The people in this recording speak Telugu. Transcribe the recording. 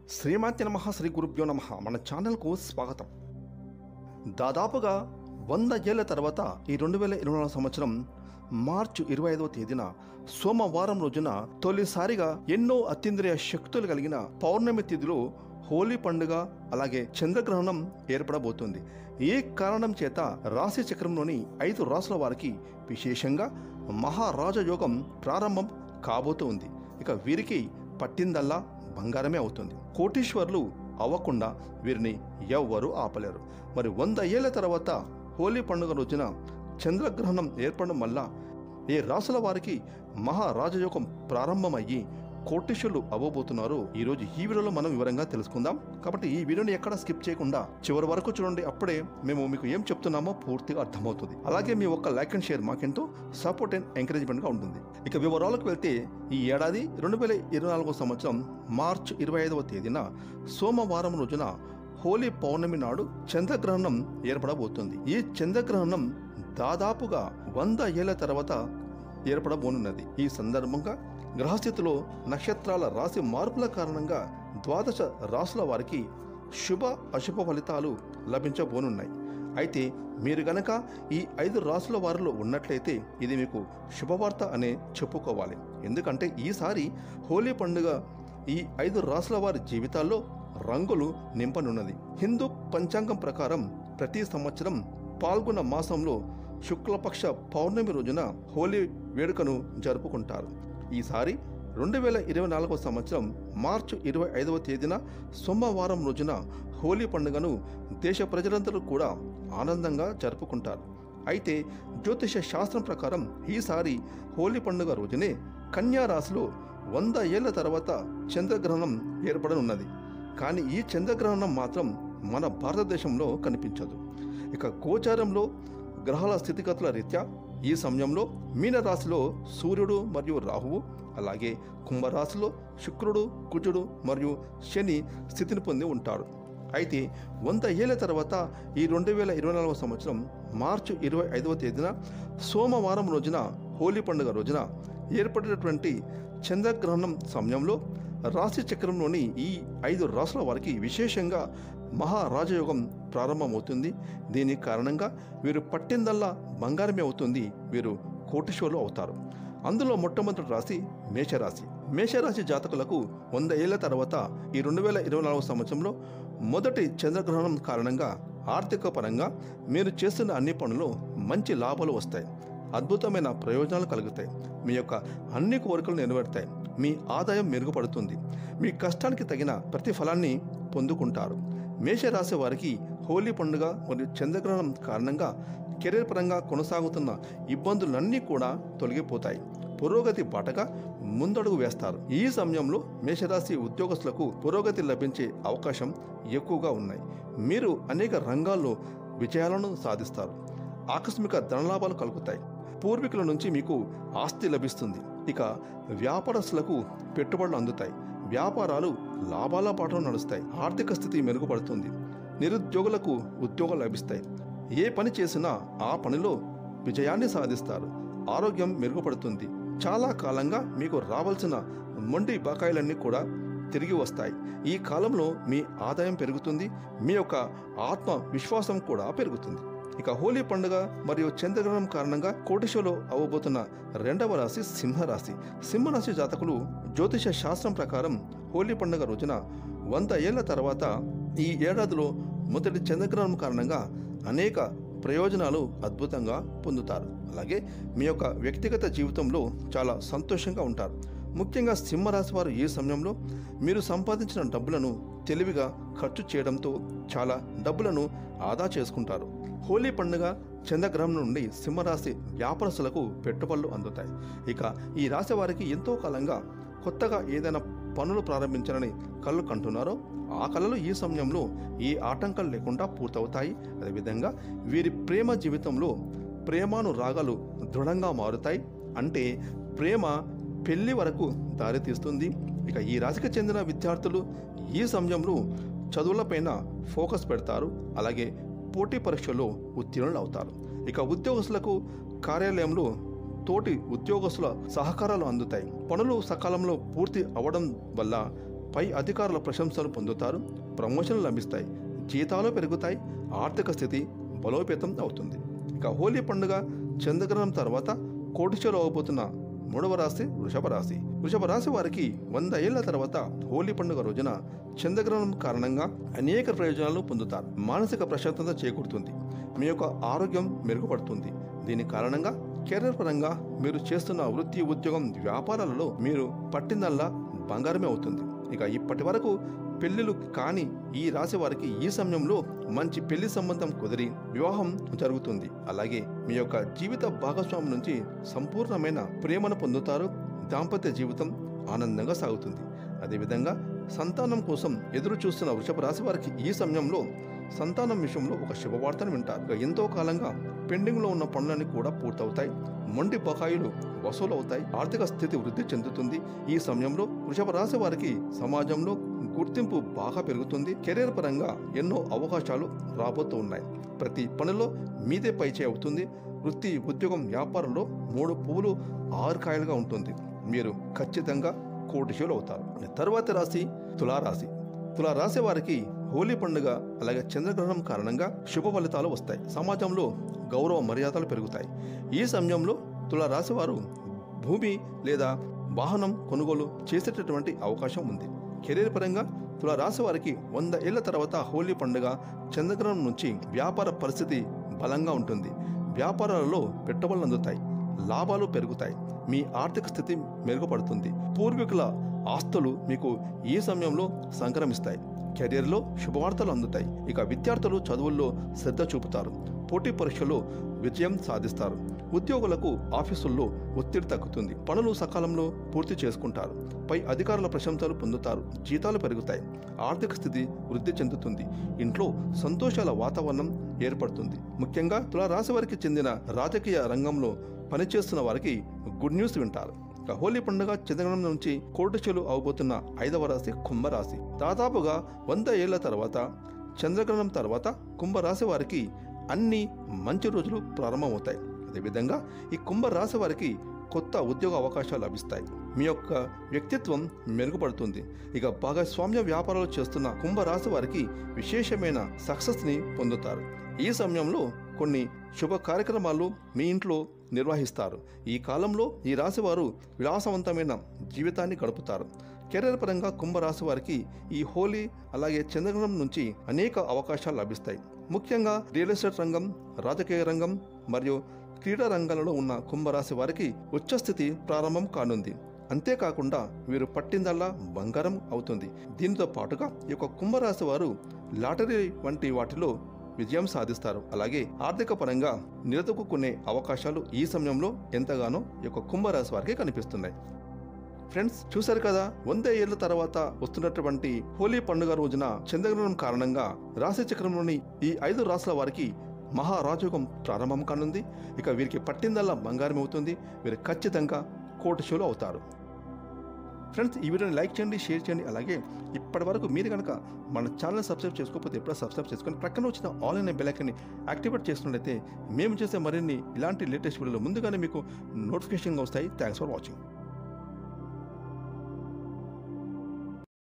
శ్రీమాత్య నమ శ్రీ గురుభ్యో నమ మన ఛానల్కు స్వాగతం దాదాపుగా వంద ఏళ్ల తర్వాత ఈ రెండు వేల ఇరవై నాలుగు సంవత్సరం మార్చి ఇరవై ఐదవ తేదీన సోమవారం రోజున తొలిసారిగా ఎన్నో అతీంద్రియ శక్తులు కలిగిన పౌర్ణమి తిథిలో హోలీ పండుగ అలాగే చంద్రగ్రహణం ఏర్పడబోతుంది ఈ కారణం చేత రాశి చక్రంలోని ఐదు రాసుల వారికి విశేషంగా మహారాజయోగం ప్రారంభం కాబోతుంది ఇక వీరికి పట్టిందల్లా బంగారమే అవుతుంది కోటీశ్వర్లు అవ్వకుండా వీరిని ఎవ్వరూ ఆపలేరు మరి వంద ఏళ్ల తర్వాత హోలీ పండుగ రోజున చంద్రగ్రహణం ఏర్పడడం వల్ల ఈ రాసుల వారికి మహారాజయోగం ప్రారంభమయ్యి కోటీశ్వరులు అవ్వబోతున్నారు ఈరోజు ఈ వీడియోలో మనం వివరంగా తెలుసుకుందాం కాబట్టి ఈ వీడియోని ఎక్కడ స్కిప్ చేయకుండా చివరి వరకు చూడండి అప్పుడే మేము మీకు ఏం చెప్తున్నామో పూర్తిగా అర్థమవుతుంది అలాగే మీ ఒక్క లైక్ అండ్ షేర్ మాకెంతో సపోర్ట్ అండ్ ఎంకరేజ్మెంట్గా ఉంటుంది ఇక వివరాలకు వెళ్తే ఈ ఏడాది రెండు వేల ఇరవై నాలుగో సంవత్సరం మార్చ్ ఇరవై ఐదవ తేదీన సోమవారం రోజున హోలీ పౌర్ణమి నాడు చంద్రగ్రహణం ఏర్పడబోతుంది ఈ చంద్రగ్రహణం దాదాపుగా వంద ఏళ్ల తర్వాత ఏర్పడబోనున్నది ఈ సందర్భంగా గ్రహస్థితిలో నక్షత్రాల రాశి మార్పుల కారణంగా ద్వాదశ రాసుల వారికి శుభ అశుభ ఫలితాలు లభించబోనున్నాయి అయితే మీరు గనక ఈ ఐదు రాసుల వారిలో ఉన్నట్లయితే ఇది మీకు శుభవార్త అనే చెప్పుకోవాలి ఎందుకంటే ఈసారి హోలీ పండుగ ఈ ఐదు రాసుల వారి జీవితాల్లో రంగులు నింపనున్నది హిందూ పంచాంగం ప్రకారం ప్రతి సంవత్సరం పాల్గొన్న మాసంలో శుక్లపక్ష పౌర్ణమి రోజున హోలీ వేడుకను జరుపుకుంటారు ఈసారి రెండు వేల ఇరవై నాలుగవ సంవత్సరం మార్చి ఇరవై ఐదవ తేదీన సోమవారం రోజున హోలీ పండుగను దేశ ప్రజలందరూ కూడా ఆనందంగా జరుపుకుంటారు అయితే జ్యోతిష శాస్త్రం ప్రకారం ఈసారి హోలీ పండుగ రోజునే కన్యా రాశిలో వంద ఏళ్ల తర్వాత చంద్రగ్రహణం ఏర్పడనున్నది కానీ ఈ చంద్రగ్రహణం మాత్రం మన భారతదేశంలో కనిపించదు ఇక గోచారంలో గ్రహాల స్థితిగతుల రీత్యా ఈ సమయంలో మీనరాశిలో సూర్యుడు మరియు రాహువు అలాగే కుంభరాశిలో శుక్రుడు కుజుడు మరియు శని స్థితిని పొంది ఉంటారు అయితే వంద ఏళ్ల తర్వాత ఈ రెండు వేల ఇరవై నాలుగవ సంవత్సరం మార్చి ఇరవై ఐదవ తేదీన సోమవారం రోజున హోలీ పండుగ రోజున ఏర్పడినటువంటి చంద్రగ్రహణం సమయంలో రాశి చక్రంలోని ఈ ఐదు రాసుల వారికి విశేషంగా మహారాజయోగం ప్రారంభమవుతుంది దీని కారణంగా వీరు పట్టిందల్లా బంగారమే అవుతుంది వీరు కోటీశ్వరులు అవుతారు అందులో మొట్టమొదటి రాశి మేషరాశి మేషరాశి జాతకులకు వంద ఏళ్ల తర్వాత ఈ రెండు వేల ఇరవై నాలుగు సంవత్సరంలో మొదటి చంద్రగ్రహణం కారణంగా ఆర్థిక పరంగా మీరు చేస్తున్న అన్ని పనులు మంచి లాభాలు వస్తాయి అద్భుతమైన ప్రయోజనాలు కలుగుతాయి మీ యొక్క అన్ని కోరికలు నెరవేరుతాయి మీ ఆదాయం మెరుగుపడుతుంది మీ కష్టానికి తగిన ప్రతిఫలాన్ని పొందుకుంటారు మేషరాశి వారికి హోలీ పండుగ మరియు చంద్రగ్రహణం కారణంగా కెరీర్ పరంగా కొనసాగుతున్న ఇబ్బందులన్నీ కూడా తొలగిపోతాయి పురోగతి బాటగా ముందడుగు వేస్తారు ఈ సమయంలో మేషరాశి ఉద్యోగస్తులకు పురోగతి లభించే అవకాశం ఎక్కువగా ఉన్నాయి మీరు అనేక రంగాల్లో విజయాలను సాధిస్తారు ఆకస్మిక ధనలాభాలు కలుగుతాయి పూర్వీకుల నుంచి మీకు ఆస్తి లభిస్తుంది ఇక వ్యాపారస్తులకు పెట్టుబడులు అందుతాయి వ్యాపారాలు లాభాల పాటలో నడుస్తాయి ఆర్థిక స్థితి మెరుగుపడుతుంది నిరుద్యోగులకు ఉద్యోగాలు లభిస్తాయి ఏ పని చేసినా ఆ పనిలో విజయాన్ని సాధిస్తారు ఆరోగ్యం మెరుగుపడుతుంది చాలా కాలంగా మీకు రావాల్సిన మొండి బకాయిలన్నీ కూడా తిరిగి వస్తాయి ఈ కాలంలో మీ ఆదాయం పెరుగుతుంది మీ యొక్క ఆత్మ విశ్వాసం కూడా పెరుగుతుంది ఇక హోలీ పండుగ మరియు చంద్రగ్రహణం కారణంగా కోటిశోలో అవ్వబోతున్న రెండవ రాశి సింహరాశి సింహరాశి జాతకులు జ్యోతిష శాస్త్రం ప్రకారం హోలీ పండుగ రోజున వంద ఏళ్ల తర్వాత ఈ ఏడాదిలో మొదటి చంద్రగ్రహణం కారణంగా అనేక ప్రయోజనాలు అద్భుతంగా పొందుతారు అలాగే మీ యొక్క వ్యక్తిగత జీవితంలో చాలా సంతోషంగా ఉంటారు ముఖ్యంగా సింహరాశి వారు ఈ సమయంలో మీరు సంపాదించిన డబ్బులను తెలివిగా ఖర్చు చేయడంతో చాలా డబ్బులను ఆదా చేసుకుంటారు హోలీ పండుగ చంద్రగ్రహణం నుండి సింహరాశి వ్యాపారస్తులకు పెట్టుబడులు అందుతాయి ఇక ఈ రాశి వారికి ఎంతో కాలంగా కొత్తగా ఏదైనా పనులు ప్రారంభించాలని కళ్ళు కంటున్నారో ఆ కళలు ఈ సమయంలో ఏ ఆటంకాలు లేకుండా పూర్తవుతాయి అదేవిధంగా వీరి ప్రేమ జీవితంలో ప్రేమాను రాగాలు దృఢంగా మారుతాయి అంటే ప్రేమ పెళ్లి వరకు దారితీస్తుంది ఇక ఈ రాశికి చెందిన విద్యార్థులు ఈ సమయంలో చదువులపైన ఫోకస్ పెడతారు అలాగే పోటీ పరీక్షల్లో ఉత్తీర్ణులు అవుతారు ఇక ఉద్యోగస్తులకు కార్యాలయంలో తోటి ఉద్యోగస్తుల సహకారాలు అందుతాయి పనులు సకాలంలో పూర్తి అవ్వడం వల్ల పై అధికారుల ప్రశంసలు పొందుతారు ప్రమోషన్లు లభిస్తాయి జీతాలు పెరుగుతాయి ఆర్థిక స్థితి బలోపేతం అవుతుంది ఇక హోలీ పండుగ చంద్రగ్రహణం తర్వాత కోటిచేలో అవబోతున్న మూడవ రాశి వృషభ రాశి వృషభ రాశి వారికి వంద ఏళ్ల తర్వాత హోలీ పండుగ రోజున చంద్రగ్రహణం కారణంగా అనేక ప్రయోజనాలు పొందుతారు మానసిక ప్రశాంతత చేకూరుతుంది మీ యొక్క ఆరోగ్యం మెరుగుపడుతుంది దీని కారణంగా కెరీర్ పరంగా మీరు చేస్తున్న వృత్తి ఉద్యోగం వ్యాపారాలలో మీరు పట్టిందల్లా బంగారమే అవుతుంది ఇక ఇప్పటి వరకు పెళ్లిలు కాని ఈ రాశి వారికి ఈ సమయంలో మంచి పెళ్లి సంబంధం కుదిరి వివాహం జరుగుతుంది అలాగే మీ యొక్క జీవిత భాగస్వామి నుంచి సంపూర్ణమైన ప్రేమను పొందుతారు దాంపత్య జీవితం ఆనందంగా సాగుతుంది అదేవిధంగా సంతానం కోసం ఎదురు చూస్తున్న వృషభ రాశి వారికి ఈ సమయంలో సంతానం విషయంలో ఒక శుభవార్తను వింటారు ఇక ఎంతో కాలంగా పెండింగ్లో ఉన్న పనులన్నీ కూడా పూర్తవుతాయి మొండి బకాయిలు వసూలు అవుతాయి ఆర్థిక స్థితి వృద్ధి చెందుతుంది ఈ సమయంలో వృషభ రాశి వారికి సమాజంలో గుర్తింపు బాగా పెరుగుతుంది కెరీర్ పరంగా ఎన్నో అవకాశాలు రాబోతూ ఉన్నాయి ప్రతి పనిలో మీదే పైచే అవుతుంది వృత్తి ఉద్యోగం వ్యాపారంలో మూడు పువ్వులు ఆరు కాయలుగా ఉంటుంది మీరు ఖచ్చితంగా కోటిశీలు అవుతారు తరువాతి రాశి తులారాశి తులారాశి వారికి హోలీ పండుగ అలాగే చంద్రగ్రహణం కారణంగా శుభ ఫలితాలు వస్తాయి సమాజంలో గౌరవ మర్యాదలు పెరుగుతాయి ఈ సమయంలో తులారాశి వారు భూమి లేదా వాహనం కొనుగోలు చేసేటటువంటి అవకాశం ఉంది కెరీర్ పరంగా తులారాశి వారికి వంద ఏళ్ల తర్వాత హోలీ పండుగ చంద్రగ్రహణం నుంచి వ్యాపార పరిస్థితి బలంగా ఉంటుంది వ్యాపారాలలో పెట్టుబడులు అందుతాయి లాభాలు పెరుగుతాయి మీ ఆర్థిక స్థితి మెరుగుపడుతుంది పూర్వీకుల ఆస్తులు మీకు ఈ సమయంలో సంక్రమిస్తాయి కెరీర్లో శుభవార్తలు అందుతాయి ఇక విద్యార్థులు చదువుల్లో శ్రద్ధ చూపుతారు పోటీ పరీక్షలో విజయం సాధిస్తారు ఉద్యోగులకు ఆఫీసుల్లో ఒత్తిడి తగ్గుతుంది పనులు సకాలంలో పూర్తి చేసుకుంటారు పై అధికారుల ప్రశంసలు పొందుతారు జీతాలు పెరుగుతాయి ఆర్థిక స్థితి వృద్ధి చెందుతుంది ఇంట్లో సంతోషాల వాతావరణం ఏర్పడుతుంది ముఖ్యంగా తులారాశి వారికి చెందిన రాజకీయ రంగంలో పనిచేస్తున్న వారికి గుడ్ న్యూస్ వింటారు ఇక హోలీ పండుగ చంద్రగ్రహణం నుంచి కోటచెలు అవబోతున్న ఐదవ రాశి కుంభరాశి దాదాపుగా వంద ఏళ్ల తర్వాత చంద్రగ్రహణం తర్వాత కుంభరాశి వారికి అన్ని మంచి రోజులు ప్రారంభమవుతాయి అదేవిధంగా ఈ కుంభరాశి వారికి కొత్త ఉద్యోగ అవకాశాలు లభిస్తాయి మీ యొక్క వ్యక్తిత్వం మెరుగుపడుతుంది ఇక భాగస్వామ్య వ్యాపారాలు చేస్తున్న కుంభరాశి వారికి విశేషమైన సక్సెస్ని పొందుతారు ఈ సమయంలో కొన్ని శుభ కార్యక్రమాలు మీ ఇంట్లో నిర్వహిస్తారు ఈ కాలంలో ఈ రాశి వారు విలాసవంతమైన జీవితాన్ని గడుపుతారు కెరీర్ పరంగా కుంభరాశి వారికి ఈ హోలీ అలాగే చంద్రగ్రహణం నుంచి అనేక అవకాశాలు లభిస్తాయి ముఖ్యంగా రియల్ ఎస్టేట్ రంగం రాజకీయ రంగం మరియు క్రీడా రంగాలలో ఉన్న కుంభరాశి వారికి ఉచ్చస్థితి ప్రారంభం కానుంది అంతేకాకుండా వీరు పట్టిందల్లా బంగారం అవుతుంది దీనితో పాటుగా ఈ యొక్క కుంభరాశి వారు లాటరీ వంటి వాటిలో విజయం సాధిస్తారు అలాగే ఆర్థిక పరంగా నిలదొక్కునే అవకాశాలు ఈ సమయంలో ఎంతగానో ఈ యొక్క కుంభరాశి వారికి కనిపిస్తున్నాయి ఫ్రెండ్స్ చూశారు కదా వంద ఏళ్ల తర్వాత వస్తున్నటువంటి హోలీ పండుగ రోజున చంద్రగ్రహణం కారణంగా రాశి చక్రంలోని ఈ ఐదు రాశుల వారికి మహారాజయోగం ప్రారంభం కానుంది ఇక వీరికి పట్టిందల్లా బంగారం అవుతుంది వీరు ఖచ్చితంగా కోటిశోలు అవుతారు ఫ్రెండ్స్ ఈ వీడియోని లైక్ చేయండి షేర్ చేయండి అలాగే ఇప్పటి వరకు మీరు కనుక మన ఛానల్ సబ్స్క్రైబ్ చేసుకోకపోతే ఎప్పుడో సబ్స్క్రైబ్ చేసుకొని ప్రక్కన వచ్చిన ఆల్ అనే బెల్ ఐకన్ని యాక్టివేట్ చేస్తున్నట్లయితే మేము చేసే మరిన్ని ఇలాంటి లేటెస్ట్ వీడియోలు ముందుగానే మీకు నోటిఫికేషన్గా వస్తాయి థ్యాంక్స్ ఫర్ వాచింగ్